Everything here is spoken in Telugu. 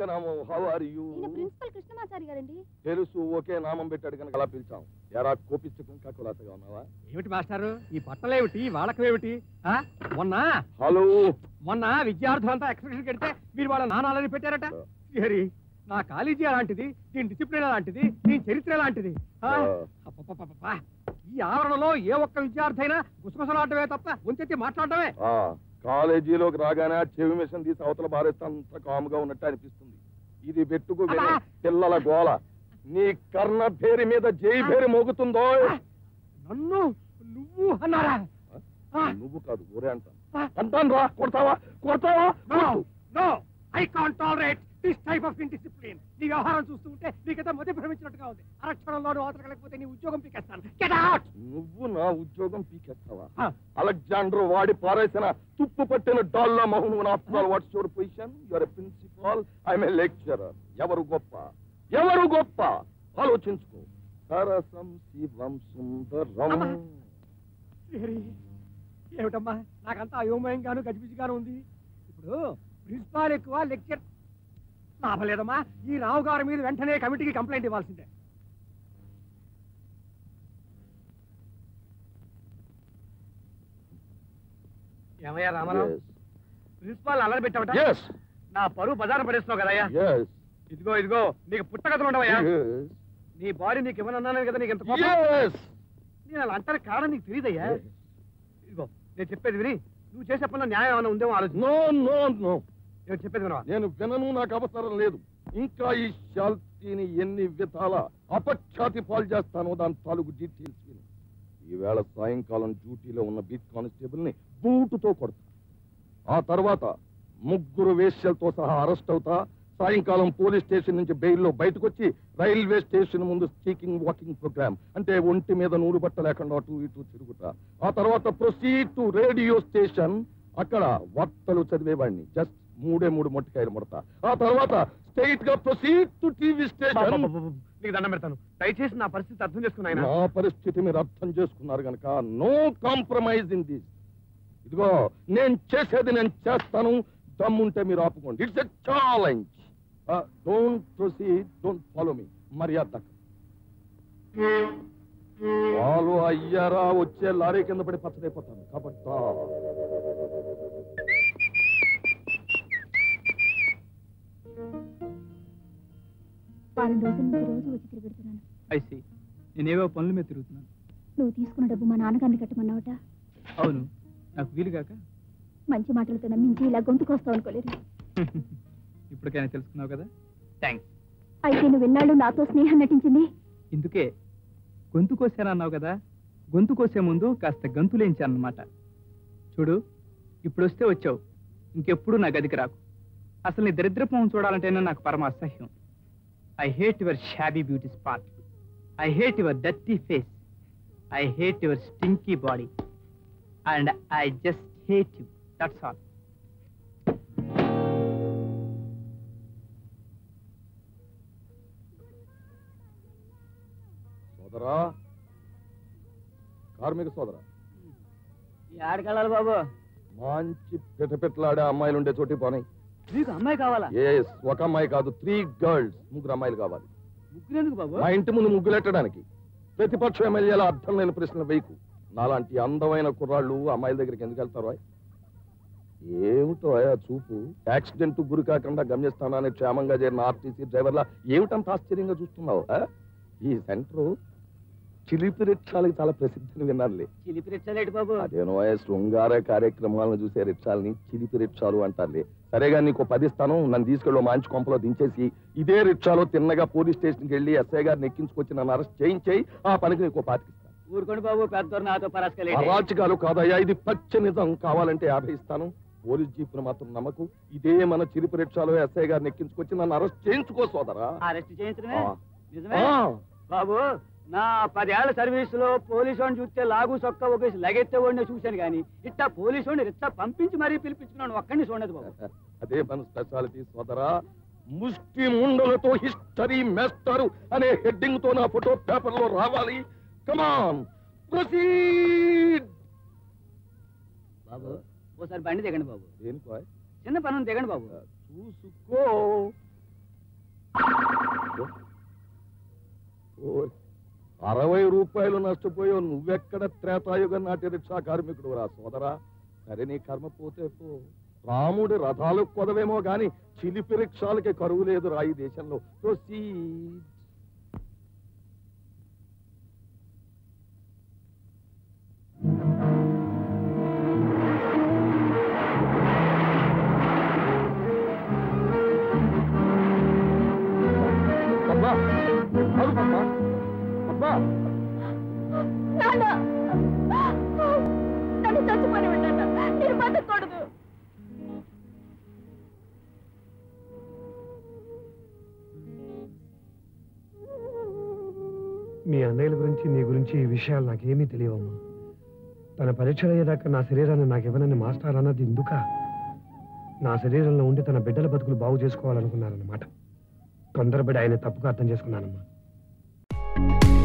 నామం హౌ ఆర్ యూ ఈయన ప్రిన్సిపల్ కృష్ణమాచారి గారండి తెలుసు ఒకే నామం పెట్టాడు కనుక అలా పిలిచాం ఎరా కోపించకు కక్కులాసగా ఉన్నావా ఏమిటి మాస్టారు ఈ బట్టలేమిటి వాడకమేమిటి ఆ? మొన్న హలో మొన్న విద్యార్థులంతా ఎక్స్ప్రెషన్ కడితే మీరు వాళ్ళ నాణాలని పెట్టారట హరి నా కాలేజీ అలాంటిది దీని డిసిప్లిన్ అలాంటిది దీని చరిత్ర అలాంటిది ఆ? అబ్బబ్బబ్బబ్బ. ఈ ఆవరణలో ఏ ఒక్క విద్యార్థి అయినా గుసగుసలాడటమే తప్ప ఉంచెత్తి మాట్లాడటమే ఆ, కాలేజీలోకి రాగానే ఆ చెవి మిషన్ తీసి అవతల బారేస్తే అంత కాముగా ఉన్నట్టు అనిపిస్తుంది ఇది పెట్టుకు వినే అబ్బా! పిల్లల గోల నీ కర్ణ పేరు మీద జై పేరు మోగుతుందో నన్ను నువ్వు అన్నారా ఆ. నువ్వు కాదు ఊరే అంటాను అంటాను రా కొడతావా కొడతావా no no I can't tolerate this type of indiscipline నీ వ్యవహారం చూస్తూ ఉంటే నీకైతే మధ్య భ్రమించినట్టుగా ఉంది అరక్షణంలో నువ్వు అవతలకపోతే నీ ఉద్యోగం పీకేస్తాను గెట్ అవుట్ నువ్వు నా ఉద్యోగం పీకేస్తావా అలెగ్జాండర్ వాడి పారేసిన తుప్పు పట్టిన డాల్లా మహును after what's your position your principal I'm a lecturer ఎవరు గొప్ప ఎవరు గొప్ప ఆలోచించుకో సరసం శివం సుందరం హరి, ఏమిటమ్మా నాకంతా అయోమయంగాను గజిబిజిగాను ఉంది ఇప్పుడు ప్రిన్సిపాల్ ఎక్కువ లెక్చర్ లాభం లేదమ్మా ఈ రావు గారి మీద వెంటనే కమిటీకి కంప్లైంట్ ఇవ్వాల్సిందే ఏమయ్యా రామారావు ప్రిన్సిపాల్ అల్లరి పెట్టావట Yes, నా పరువు బజారు పడేస్తున్నావు కదయ్యా yes, ఇదిగో ఇదిగో నీకు పుట్టగతులు ఉండవయ్యా yes, నీ బాడీ నీకు ఇవ్వనన్నాను కదా నీకు ఎంత కోపం yes. నేను అలా అంటాను కారణం నీకు తెలియదయ్యా ఇదిగో నేను చెప్పేది విని నువ్వు చేసే పనిలో న్యాయం ఏమైనా ఉందేమో ఆలోచన No, no, no. నేను చెప్పేది వినవా నేను వినను నాకు అవసరం లేదు ఇంకా ఈ శాల్తీని ఎన్ని విధాల అపఖ్యాతి పాలు చేస్తానో దాని తాలూకు డీటెయిల్స్ విను ఈవేళ సాయంకాలం డ్యూటీలో ఉన్న బీట్ కానిస్టేబుల్ ని బూటుతో కొడతా ఆ తర్వాత ముగ్గురు వేశ్యలతో సహా అరెస్ట్ అవుతా సాయంకాలం పోలీస్ స్టేషన్ నుంచి బెయిల్లో బయటకు వచ్చి రైల్వే స్టేషన్ ముందు స్పీకింగ్ వాకింగ్ ప్రోగ్రామ్ అంటే ఒంటి మీద నూరు బట్ట లేకుండా అటు ఇటు తిరుగుతా ఆ తర్వాత ప్రొసీడ్ టు రేడియో స్టేషన్ అక్కడ వార్తలు చదివేవాడిని జస్ట్ మూడే మూడు మొట్టకాయలు ముడతా ఆ తర్వాత స్ట్రైట్ గా ప్రొసీడ్ టు టీవీ స్టేషన్ నీకు దండం పెడతాను దయచేసి నా పరిస్థితి అర్థం చేసుకుని ఆయన నా పరిస్థితి మీరు అర్థం చేసుకున్నారు గనక నో కాంప్రమైజ్ ఇన్ దిస్ ఇదిగో నేను చేసేది నేను చేస్తాను దమ్ముంటే మీరు ఆపుకోండి it's a challenge don't proceed don't follow మీ మర్యాద వాళ్ళు అయ్యారా వచ్చే లారీ కింద పడి పచ్చడైపోతాను కాబట్టి వారం రోజుల నుంచి రోజు వచ్చి తిరుగుతున్నాను ఐసి నేనేవో పనుల మీద తిరుగుతున్నాను నువ్వు తీసుకున్న డబ్బు మా నాన్నగారిని కట్టమన్నావట అవును నాకు వీలుగాక మంచి మాటలతో నమ్మించి ఇలా గొంతుకొస్తావు అనుకోలేదు ఇప్పటికైనా తెలుసుకున్నావు కదా థ్యాంక్స్ అయితే నువ్వు ఎన్నాళ్ళు నాతో స్నేహం నటించింది ఇందుకే గొంతు కోసానన్నావు కదా గొంతు కోసే ముందు కాస్త గంతులేంచాను అనమాట చూడు ఇప్పుడు వస్తే వచ్చావు ఇంకెప్పుడు నా గదికి రాకు అసలు నీ దరిద్రపు మొహం చూడాలంటేనే నాకు పరమ అసహ్యం I hate your shabby beauty spot I hate your dirty face I hate your stinky body and I just hate you that's all సోదరా కార్మిక సోదరా ఆడకెళ్ళాలి బాబు మంచి పిటపిట్లాడే అమ్మాయిలు ఉండే చోటి పోనీ నీకు అమ్మాయి కావాలా ఎస్ ఒక అమ్మాయి కాదు త్రీ గర్ల్స్ ముగ్గురు అమ్మాయిలు కావాలి ముగ్గురెందుకు బాబు మా ఇంటి ముందు ముగ్గులెట్టడానికి ప్రతిపక్ష ఎమ్మెల్యేల అర్థం లేని ప్రశ్నలు వేయకు నాలాంటి అందమైన కుర్రాళ్ళు అమ్మాయిల దగ్గరికి ఎందుకు వెళ్తారు ఆయ్? ఏమిటో ఆయ్ ఆ చూపు యాక్సిడెంట్ గురి కాకుండా గమ్యస్థానాన్ని క్షేమంగా చేరిన ఆర్టీసీ డ్రైవర్లా ఏమిటంత ఆశ్చర్యంగా చూస్తున్నావు ఆ? ఈ సెంటర్ చిలిపి రిక్షాలకి చాలా ప్రసిద్ధిని విన్నారులే చిలిపి రెచ్చలేటి బాబు అదేనో ఆయ్ శృంగార కార్యక్రమాలను చూసే రిక్షాలని చిలిపి రిక్షాలు అంటారులే సరేగా నీకు పది ఇస్తాను నన్ను తీసుకెళ్ళి మంచి కొంపలో దించేసి ఇదే రిక్షాలో తిన్నగా పోలీస్ స్టేషన్కి వెళ్ళి ఎస్ఐ గారిని ఎక్కించుకొచ్చి నన్ను అరెస్ట్ చేయించేయి ఆ పనికి నీకు పాతికిస్తాను ఊరుకోండి బాబు పెద్దోరు నాతో పరాసుకెళ్ళి అరాచకాలు కాదయ్యా ఇది పచ్చ నిజం కావాలంటే యాభై ఇస్తాను పోలీస్ జీపును మాత్రం నమ్మకు ఇదే మన చిలిపి రిక్షాలో ఎస్ఐ గారిని ఎక్కించుకొచ్చి నన్ను అరెస్ట్ చేయించుకో సోదరా అరెస్ట్ చేయించడమే ఆ. నిజమే ఆ. బాబు నా పదేళ్ల సర్వీస్ లో పోలీసు వాడిని చూస్తే లాగు సొక్క ఒకేసి లగెత్తే వాడిని చూశాను కానీ ఇట్టా పోలీసు వాడిని రిచ్చా పంపించి మరీ పిలిపించుకున్నాను ఒక్కడిని చూడదు బాబు అదే మన స్పెషాలిటీ సోదరా ముష్టి ముండలతో హిస్టరీ మేస్తారు అనే హెడ్డింగ్ తో నా ఫోటో పేపర్ లో రావాలి కమాన్ ప్రొసీడ్ బాబు ఓసారి బండి దిగండి బాబు దేనికో చిన్న పనులు దిగండి బాబు చూసుకో ఓ, అరవై రూపాయలు నష్టపోయావు నువ్వెక్కడ త్రేతాయుగం నాటి రిక్షా కార్మికుడు రా సోదరా సరే నీ కర్మ పోతే పో రాముడి రథాలు కొదవేమో గాని చిలిపి రిక్షాలకి కరువు లేదు రా ఈ దేశంలో Proceed. అబ్బా అరు అబ్బా అబ్బా నాన్న నన్ను చచ్చిపోయి ఉంటాను నేను బతకూడదు మీ అన్నయ్యల గురించి నీ గురించి ఈ విషయాలు నాకేమీ తెలియవమ్మా తన పరీక్షలు అయ్యేదాకా నా శరీరాన్ని నాకు ఇవ్వనని మాస్టర్ అన్నది ఎందుక నా శరీరంలో ఉండి తన బిడ్డల బతుకులు బాగు చేసుకోవాలనుకున్నారన్నమాట తొందరపడి ఆయన తప్పుగా అర్థం చేసుకున్నానమ్మా